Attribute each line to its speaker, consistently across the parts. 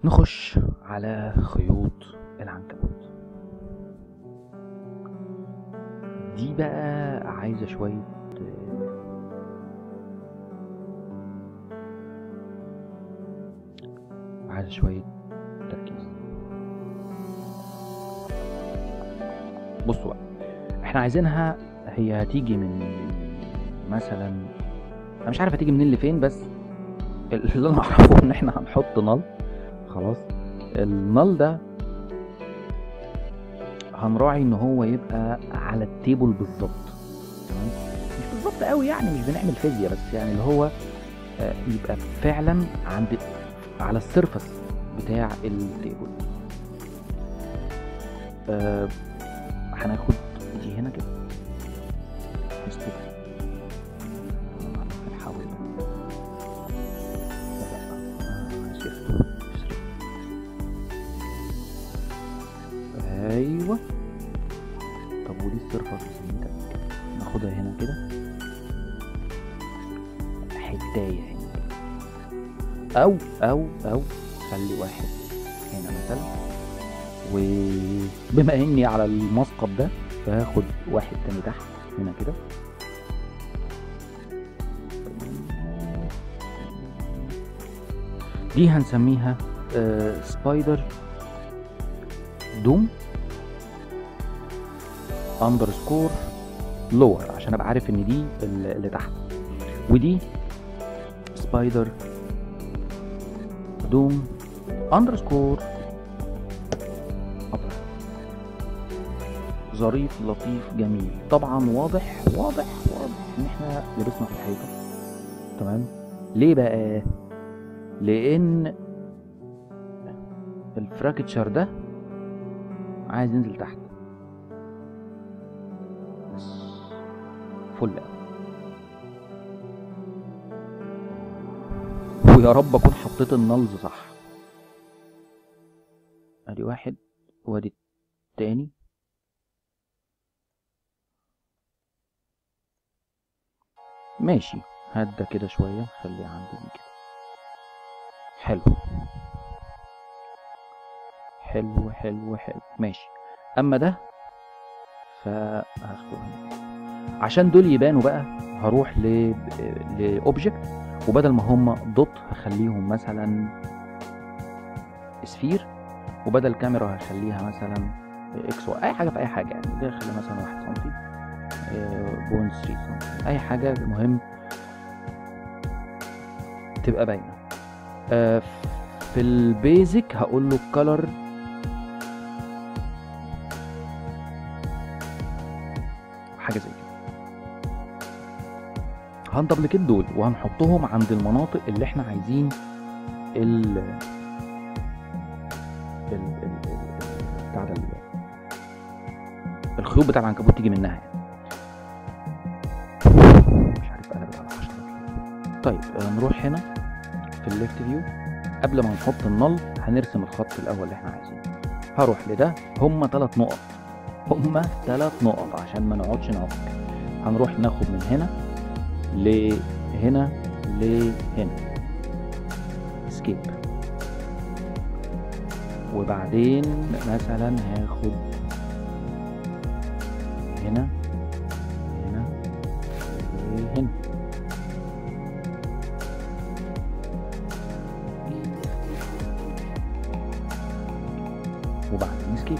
Speaker 1: نخش على خيوط العنكبوت دي بقى عايزة شوية عايزة شوية تركيز بصوا بقى احنا عايزينها هي هتيجي من مثلا انا مش عارف هتيجي منين لفين بس اللي انا اعرفه ان احنا هنحط نل خلاص النل ده هنراعي ان هو يبقى على التيبل بالظبط تمام مش بالظبط قوي يعني مش بنعمل فيزياء بس يعني اللي هو آه، يبقى فعلا عند على السيرفس بتاع التيبل آه، هناخد دي هنا كده نستك هنحاول ايوه طب ودي السيرفس بسيطة ناخدها هنا كده حتاية هنا كده. او او او خلي واحد هنا مثلا وبما اني على المسقط ده فهاخد واحد تاني تحت هنا كده دي هنسميها آه سبايدر دوم اندرسكور لور عشان ابقى عارف ان دي ال- اللي تحت ودي سبايدر دوم اندرسكور ظريف لطيف جميل طبعا واضح واضح واضح ان احنا درسنا في الحيطه تمام ليه بقى لان الفراكتشر ده عايز ينزل تحت بس فل أوي. ويا رب اكون حطيت النلز صح ادي واحد وادي التاني ماشي هدى كده شوية خلي عندي دي كده حلو حلو حلو حلو ماشي اما ده فهاخده هنا كده. عشان دول يبانوا بقى هروح ل لاوبجكت وبدل ما هم دوت هخليهم مثلا سفير وبدل كاميرا هخليها مثلا اكس واي اي حاجه في اي حاجه يعني دي هخليها مثلا 1 سم بون 3 سم اي حاجه المهم تبقى باينه آه، في البيزك هقول له كلر حاجه زي كده هندبلكيت دول وهنحطهم عند المناطق اللي احنا عايزين ال ال ال ال- بتاع ده ال- الخيوط بتاع العنكبوت تيجي منها يعني مش عارف انا بقى طيب آه، نروح هنا في الليفت فيو قبل ما نحط النل هنرسم الخط الاول اللي احنا عايزينه هروح لده هما ثلاث نقط هما ثلاث نقط عشان ما نقعدش نعك هنروح ناخد من هنا لهنا لهنا اسكيب وبعدين مثلا هاخد هنا هنا وهنا وبعدين سكيب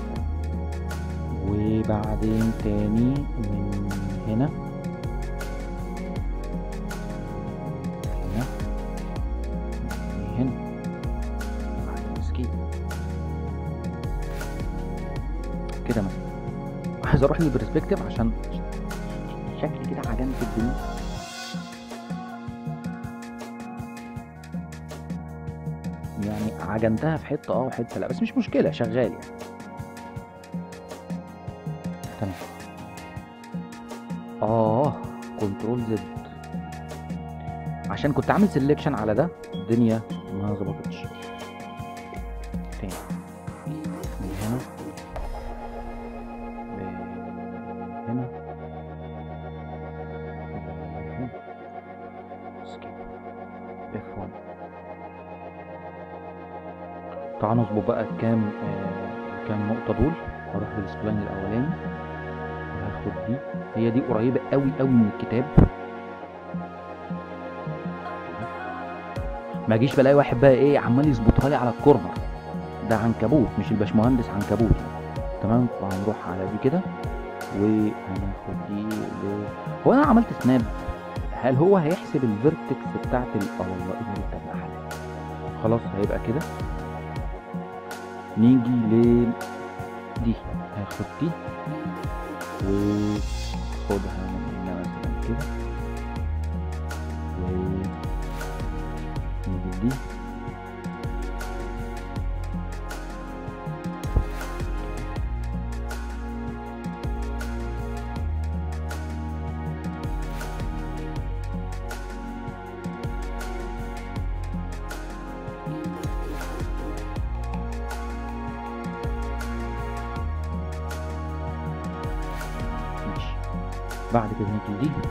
Speaker 1: وبعدين تاني من هنا هنا هنا وبعدين سكيب كده مثلا عايز اروح للبرسبكتيف عشان شكلي كده عجنت الدنيا يعني عجنتها في حته اه وحته لا بس مش مشكله شغال يعني تمام اه كنترول زد عشان كنت عامل سيلكشن على ده الدنيا ما ظبطتش تاني من هنا هنا هنا سكيب F1 تعالوا نظبط بقى الكام آه كام نقطة دول هروح للسبلاين الأولاني وهاخد دي هي دي قريبة قوي قوي من الكتاب ما اجيش بلاقي واحد بقى ايه عمال يظبطها لي على الكورنر ده عنكبوت مش الباشمهندس عنكبوت تمام وهنروح على دي كده وهناخد دي ل... هو انا عملت سناب هل هو هيحسب الفيرتكس بتاعت ال اه والله ايه بتاع خلاص هيبقى كده نيجي ل دي هاخد دي وخدها من هنا مثلا كده و نيجي دي ماشي بعد كده نيجي دي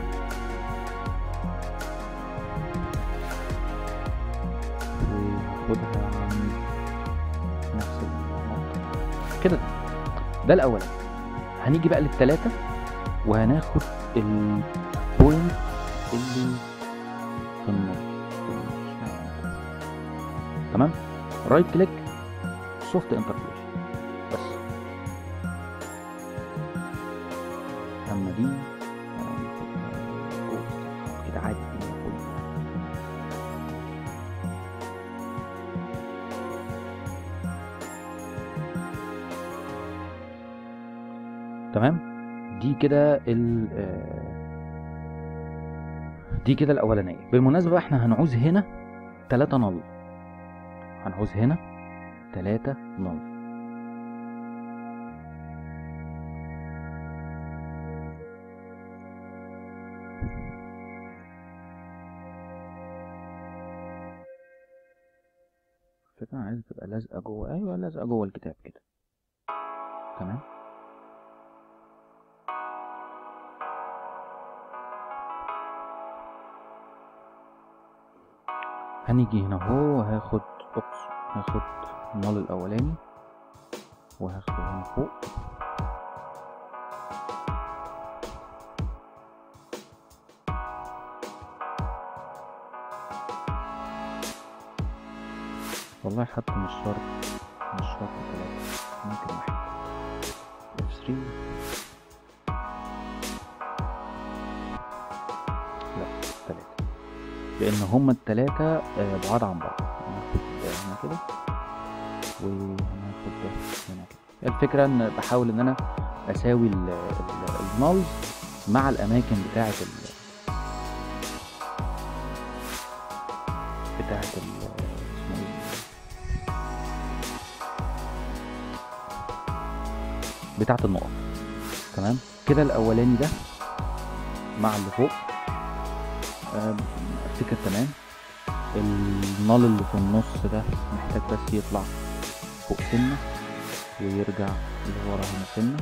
Speaker 1: وهاخدها عن نفس النقطة كده ده الأول هنيجي بقى للتلاتة وهناخد البوينت اللي في النص في النص. تمام رايت كليك سوفت انتربريشن بس اما دي كده عادي تمام دي كده ال آه، دي كده الاولانيه بالمناسبه بقى احنا هنعوز هنا تلاتة نل هنعوز هنا تلاتة نل فكرة عايزة تبقى لازقة جوه أيوة لازقة جوه الكتاب كده تمام هنيجي هنا اهو وهاخد اوبس هاخد النال الأولاني وهاخده هنا فوق والله حتى مش شرط مش شرط تلاتة ممكن واحد F3 لا تلاتة لأن هما التلاتة آه، بعاد عن بعض هناخد ده هنا كده وهناخد ده هنا كده الفكرة إن بحاول إن أنا أساوي ال- ال- النالز مع الأماكن بتاعة ال بتاعة ال اسمه إيه بتاعة النقط تمام كده الأولاني ده مع اللي فوق آه، افتكر تمام النال اللي في النص ده محتاج بس يطلع فوق سنة ويرجع لورا هنا سنة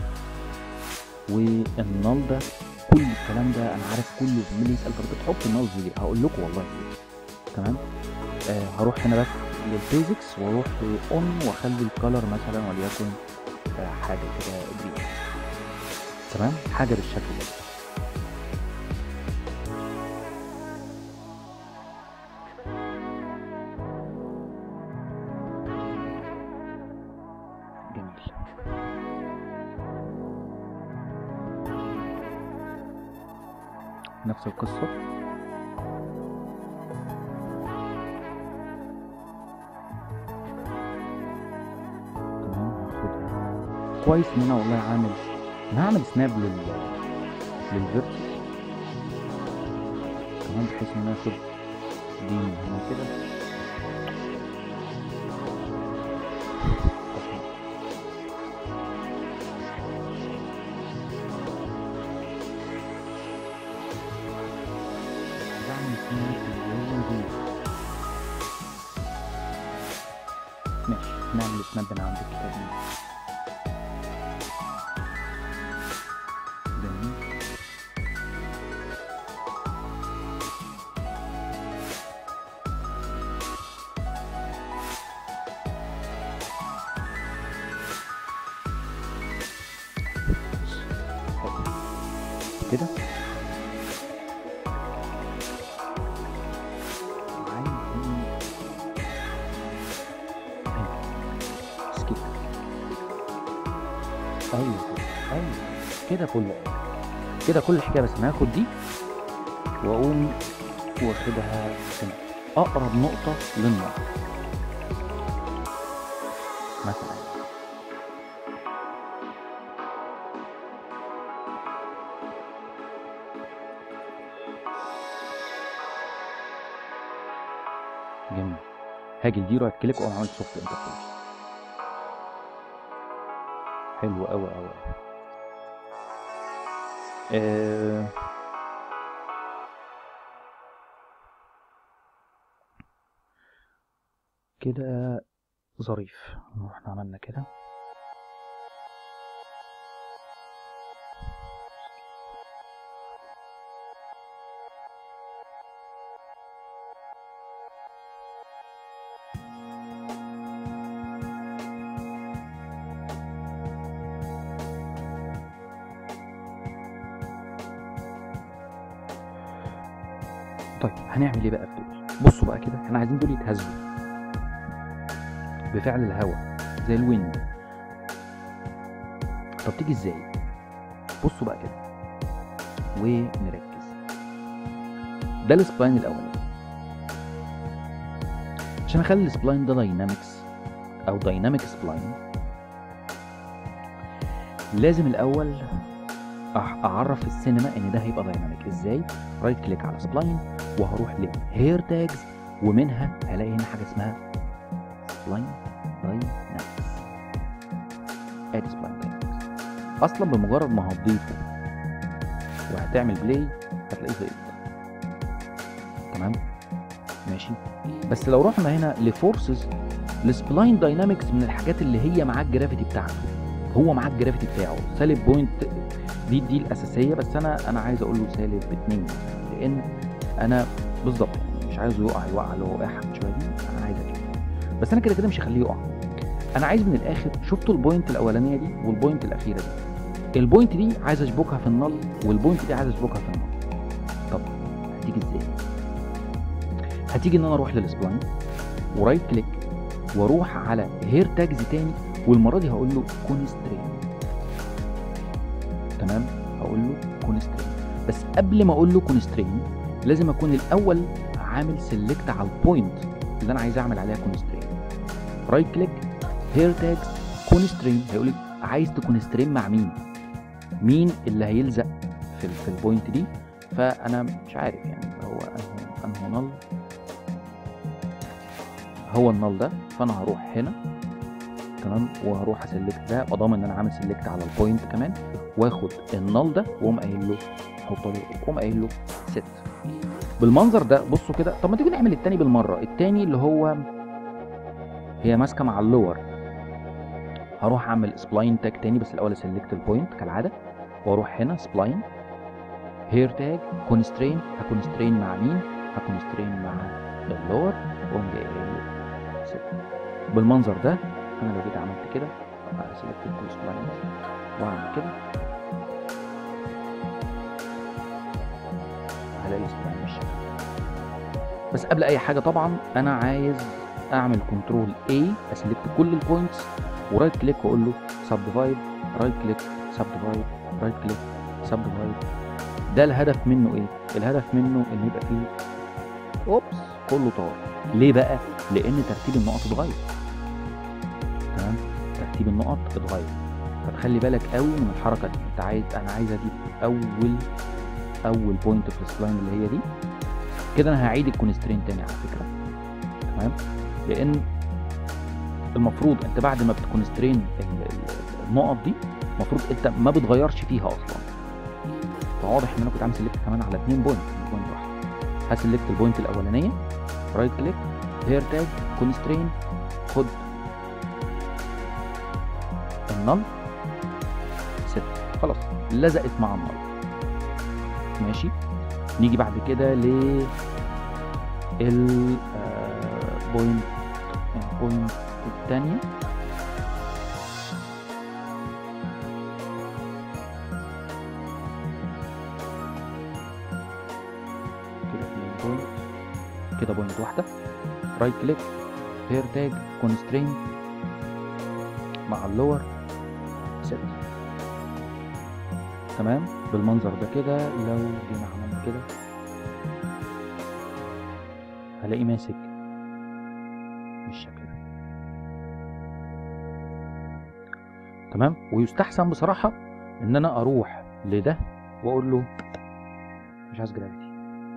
Speaker 1: والنال ده كل الكلام ده انا عارف كله زميلي يسأل طب بتحط النال دي ليه هقول لكم والله ليه تمام آه هروح هنا بس للبيزكس واروح لاون واخلي الكالر مثلا وليكن آه حاجه كده جرين تمام حاجه بالشكل ده جميل نفس القصة تمام هاخدها كويس ان انا والله عامل انا هعمل سناب لل للفيرتكس تمام بحيث ان انا اخد دي من هنا كده بعمل سناب للفيرتكس ماشي نعمل سناب من عند الكتاب ماشي. جميل كده عايزين سكيب ايوه كده، ايوه كده فل كده كل الحكايه بس انا هاخد دي واقوم واخدها هنا اقرب نقطه للنار مثلا جميل هاجي لدي رايت كليك واقوم عامل سوفت انترفيس حلو قوي قوي آه... كده ظريف احنا عملنا كده طيب هنعمل ايه بقى في دول بصوا بقى كده احنا عايزين دول يتهزوا بفعل الهواء زي الويند طب تيجي ازاي بصوا بقى كده ونركز ده السبلاين الاولاني عشان اخلي السبلاين ده داينامكس او دايناميك سبلاين لازم الاول أح- اعرف السينما ان ده هيبقى دايناميك ازاي رايت كليك على سبلاين وهروح لهير تاجز ومنها هلاقي هنا حاجه اسمها سبلاين داينامكس ادي سبلاين داينامكس اصلا بمجرد ما هتضيفه وهتعمل بلاي هتلاقيه ظهر تمام ماشي بس لو رحنا هنا لفورسز السبلاين داينامكس من الحاجات اللي هي معاه الجرافيتي بتاعته هو معاه الجرافيتي بتاعه سالب بوينت دي دي الاساسيه بس انا انا عايز اقول له سالب 2 لان انا بالظبط يعني مش عايزه يقع الوقعه اللي هو وقعها من شويه دي انا عايزه كده بس انا كده كده مش هخليه يقع انا عايز من الاخر شفتوا البوينت الاولانيه دي والبوينت الاخيره دي البوينت دي عايز اشبكها في النل والبوينت دي عايز اشبكها في النل طب هتيجي ازاي هتيجي ان انا اروح للسبلاين ورايت كليك واروح على هير تاجز تاني والمره دي هقول له كونسترين تمام هقول له كونسترين بس قبل ما اقول له كونسترين لازم اكون الاول عامل سيلكت على البوينت اللي انا عايز اعمل عليها كونسترين رايت كليك هير تاجز كونسترين هيقول لي عايز تكونسترين مع مين مين اللي هيلزق في ال- في البوينت دي فانا مش عارف يعني هو انه انه نل هو النل ده فانا هروح هنا تمام وهروح اسلكت ده ابقى ضامن ان انا عامل سيلكت على البوينت كمان واخد النل ده واقوم قايل له احط له واقوم قايل له ست بالمنظر ده بصوا كده طب ما تيجي نعمل التاني بالمره التاني اللي هو هي ماسكه مع اللور هروح اعمل سبلاين تاج تاني بس الاول اسلكت البوينت كالعاده واروح هنا سبلاين هير تاج كونسترين هكونسترين مع مين هكونسترين مع اللور واقوم جاي قايل له ست بالمنظر ده انا لو جيت عملت كده سلكت الكل سبلاين واعمل كده هلاقي السبلاين مش بس قبل اي حاجه طبعا انا عايز اعمل كنترول A اسلكت كل البوينتس ورايت كليك واقول له سب ديفايد رايت كليك سب ديفايد رايت كليك سب ديفايد ده الهدف منه ايه الهدف منه ان يبقى فيه اوبس كله طار ليه بقى لان ترتيب النقط اتغير تمام ترتيب النقط اتغير فتخلي بالك قوي من الحركه دي انت عايز انا عايز اجيب اول اول بوينت في السلاين اللي هي دي كده انا هعيد الكونسترين تاني على فكره تمام لان المفروض انت بعد ما بتكونسترين ال- ال- النقط دي المفروض انت ما بتغيرش فيها اصلا فواضح ان انا كنت عامل سيلكت كمان على اتنين بوينت مش بوينت واحده هسلكت البوينت الاولانيه رايت كليك هير تاج كونسترين خد النل ست خلاص لزقت مع النل ماشي نيجي بعد كده ل ال بوينت البوينت الثانية كده بوينت واحده رايت كليك هير تاج كونسترين مع اللور سيت تمام بالمنظر ده كده لو جينا عملنا كده هلاقي ماسك بالشكل ده تمام ويستحسن بصراحة ان انا اروح لده واقول له مش عايز جرافيتي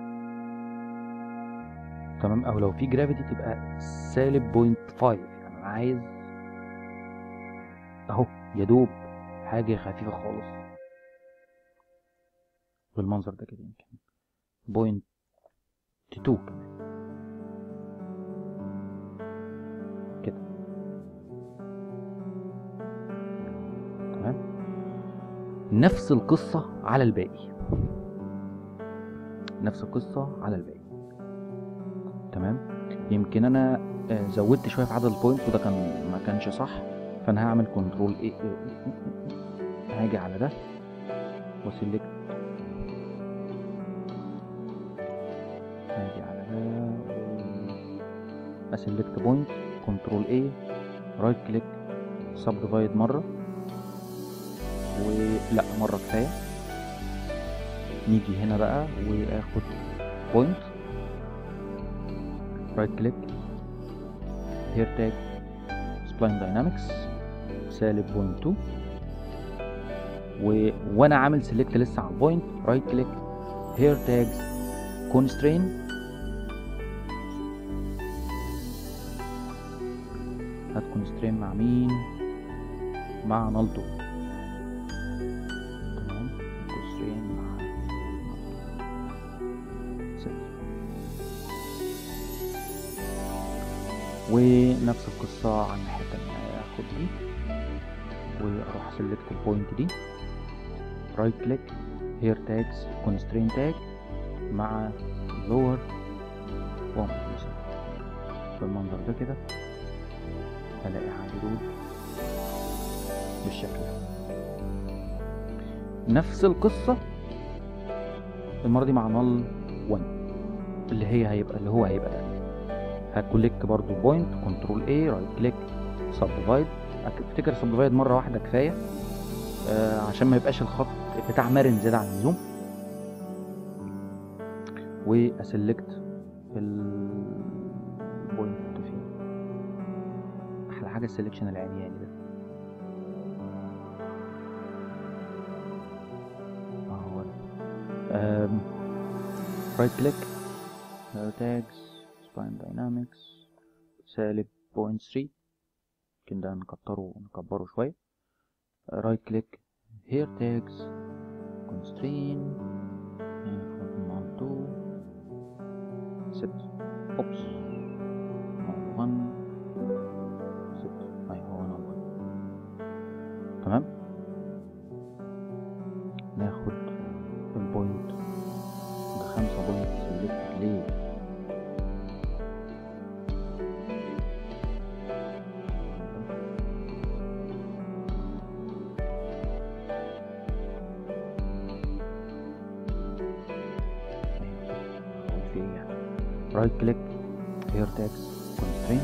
Speaker 1: تمام او لو في جرافيتي تبقى سالب بوينت فايف يعني انا عايز اهو يا دوب حاجة خفيفة خالص بالمنظر ده كده يمكن بوينت تو كمان كده تمام نفس القصة على الباقي نفس القصة على الباقي تمام يمكن انا آه، زودت شوية في عدد البوينت وده كان ما كانش صح فانا هعمل كنترول ايه هاجي على ده وسيلكت هاجي على ده اسلكت بوينت كنترول ايه رايت كليك سب ديفايد مره ولا مره كفايه نيجي هنا بقى واخد بوينت رايت كليك هير تاج سبلاين داينامكس سالب بوينت 2 و... وانا عامل سيلكت لسه على البوينت رايت كليك هير تاجز كونسترين هات كونسترين مع مين مع نالتو تمام كونسترين مع صفر ونفس القصة على الناحية التانية اخد دي واروح سيلكت البوينت دي رايت كليك هير تاجز كونسترين تاج مع لور واعمل مثلا بالمنظر ده كده هلاقي عندي دول بالشكل ده نفس القصة المرة دي مع نل 1 اللي هي هيبقى اللي هو هيبقى ده هكليك برضو بوينت كنترول اي رايت كليك سب ديفايد افتكر سب ديفايد مرة واحدة كفاية آه عشان ما يبقاش الخط بتاع مرن زيادة عن اللزوم واسلكت البوينت فين احلى حاجه السلكشن العمياني ده اهو ده رايت كليك تاجز سباين داينامكس سالب بوينت 3 يمكن ده نكتره نكبره شويه رايت كليك هير تاجز كونسترين ناخد مالتو ست اوبس نال 1 ست اي هو نال 1 تمام ناخد البوينت بخمسة بوينت سلكت ليه في ايه يعني رايت كليك هير تاجز كونسترين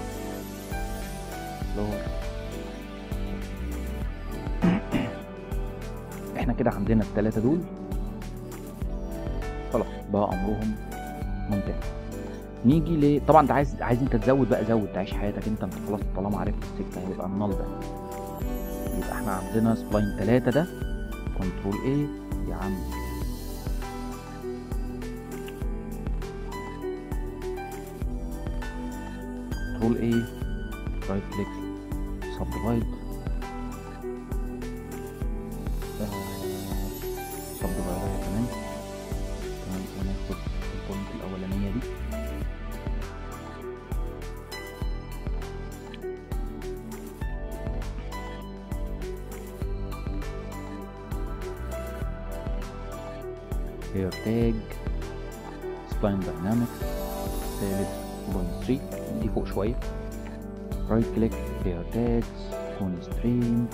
Speaker 1: لور احنا كده عندنا التلاتة دول خلاص بقى امرهم ممتاز نيجي ل طبعا انت عايز عايز انت تزود بقى زود تعيش حياتك انت انت خلاص طالما عرفت السكه هيبقى النال ده يبقى احنا عندنا سبلاين تلاتة ده كنترول ايه يا عم كنترول ايه رايت كليك سب ديفايد سب ديفايد كمان تمام وناخد البوينت الاولانيه دي هير تاج سبلاين داينامكس ثالث بوينت 3 دي فوق شويه رايت كليك هير تاجز فون ستريم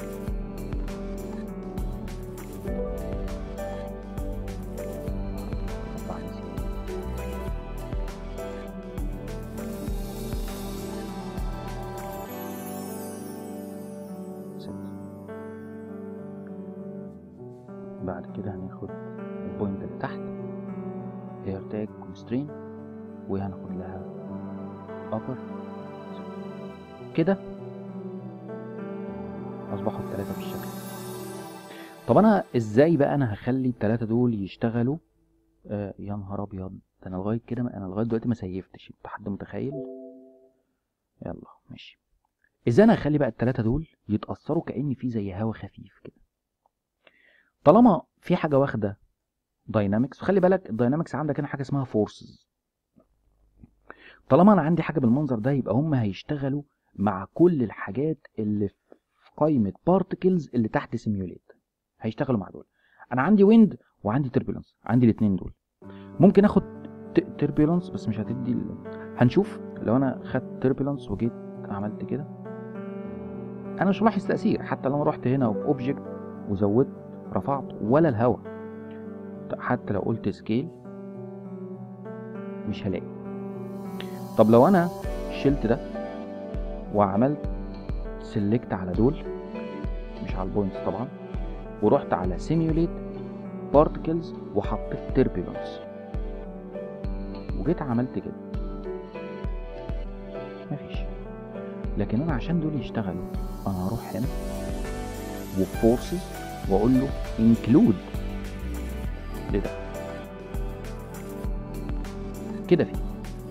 Speaker 1: set بعد كده هناخد البوينت اللي تحت هير تاج كونسترين وهناخد لها upper كده اصبحوا التلاتة بالشكل ده. طب انا ازاي بقى انا هخلي التلاتة دول يشتغلوا آه يا نهار ابيض ده انا لغايه كده انا لغايه دلوقتي ما سيفتش انت حد متخيل يلا ماشي ازاي انا اخلي بقى التلاتة دول يتاثروا كان في زي هوا خفيف كده طالما في حاجه واخده داينامكس وخلي بالك الداينامكس عندك هنا حاجه اسمها فورسز طالما انا عندي حاجه بالمنظر ده يبقى هم هيشتغلوا مع كل الحاجات اللي في قائمه بارتكلز اللي تحت سيميوليت هيشتغلوا مع دول انا عندي ويند وعندي تربulence عندي الاثنين دول ممكن اخد تربulence بس مش هتدي ال... هنشوف لو انا خدت تربulence وجيت عملت كده انا مش ملاحظ تاثير حتى لو انا رحت هنا في اوبجكت وزودت رفعت ولا الهواء حتى لو قلت سكيل مش هلاقي طب لو انا شلت ده وعملت سيلكت على دول مش على البوينتس طبعا ورحت على سيميوليت بارتكلز وحطيت تربيلانس وجيت عملت كده مفيش لكن انا عشان دول يشتغلوا انا هروح هنا وفورسز واقول له انكلود لده كده في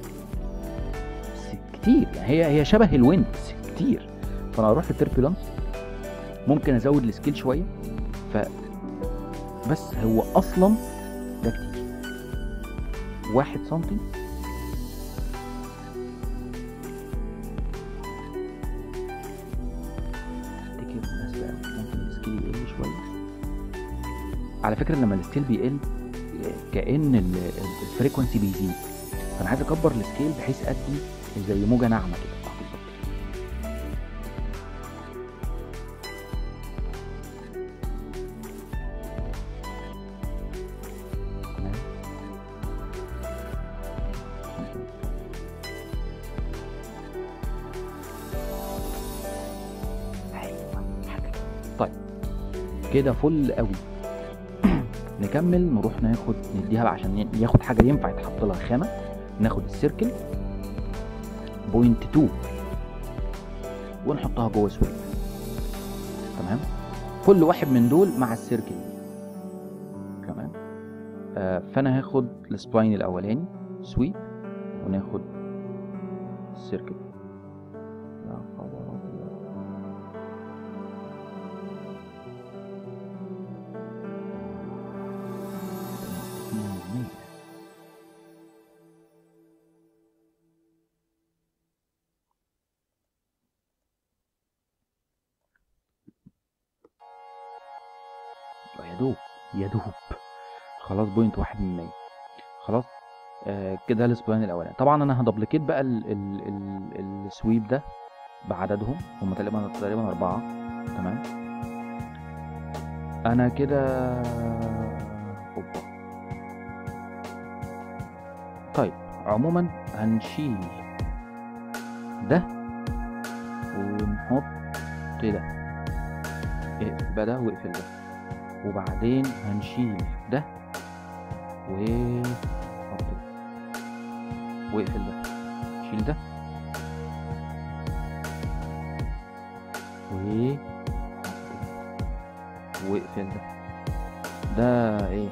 Speaker 1: بس كتير يعني هي هي شبه الويند بس كتير فانا هروح في التربulence ممكن ازود السكيل شويه ف بس هو اصلا ده كتير واحد سنتي افتكر مناسبة أوي. ممكن السكيل يقل شويه على فكره لما السكيل بيقل كان الفريكونسي بيزيد فانا عايز اكبر السكيل بحيث ادي زي موجه ناعمه كده آه، بالظبط تمام ايوه حاجة. طيب كده فل قوي نكمل نروح ناخد نديها بقى عشان ياخد حاجه ينفع يتحط لها خامه ناخد السيركل بوينت 2 ونحطها جوه سويب تمام كل واحد من دول مع السيركل تمام آه فانا هاخد السبلاين الاولاني سويب وناخد السيركل يا خبر أبيض. مم. يا دوب يا دوب خلاص بوينت واحد من مية خلاص آه كده السبلاين الاولاني طبعا انا هدبلكيت بقى ال ال ال السويب ده بعددهم هم تقريبا تقريبا اربعة تمام انا كده اوبا طيب عموما هنشيل ده ونحط ده اقفل بقى ده واقفل ده وبعدين هنشيل ده و نحط ده واقفل ده شيل ده و واقفل ده ده ايه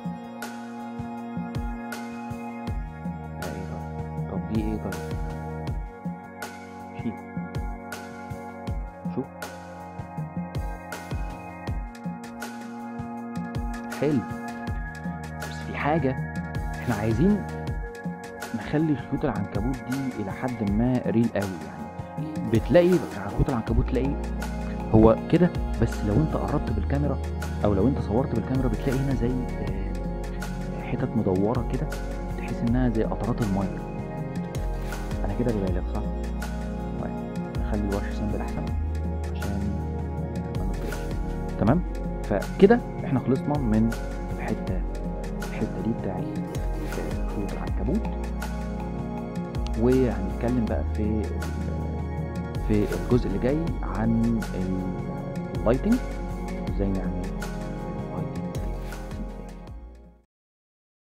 Speaker 1: ده ايه طيب طب دي ايه طيب شيل شوف حلو بس في حاجة احنا عايزين نخلي خيوط العنكبوت دي إلى حد ما ريل قوي يعني بتلاقي على خيوط العنكبوت تلاقي هو كده بس لو انت قربت بالكاميرا او لو انت صورت بالكاميرا بتلاقي هنا زي آه، حتت مدورة كده تحس انها زي قطرات المية انا كده ببالغ صح؟ طيب نخلي الورش سامبل احسن عشان ما نطيش تمام فكده احنا خلصنا من الحته الحته دي بتاعت خيوط العنكبوت وهنتكلم بقى في ال- في الجزء اللي جاي عن اللايتنج ازاي نعمل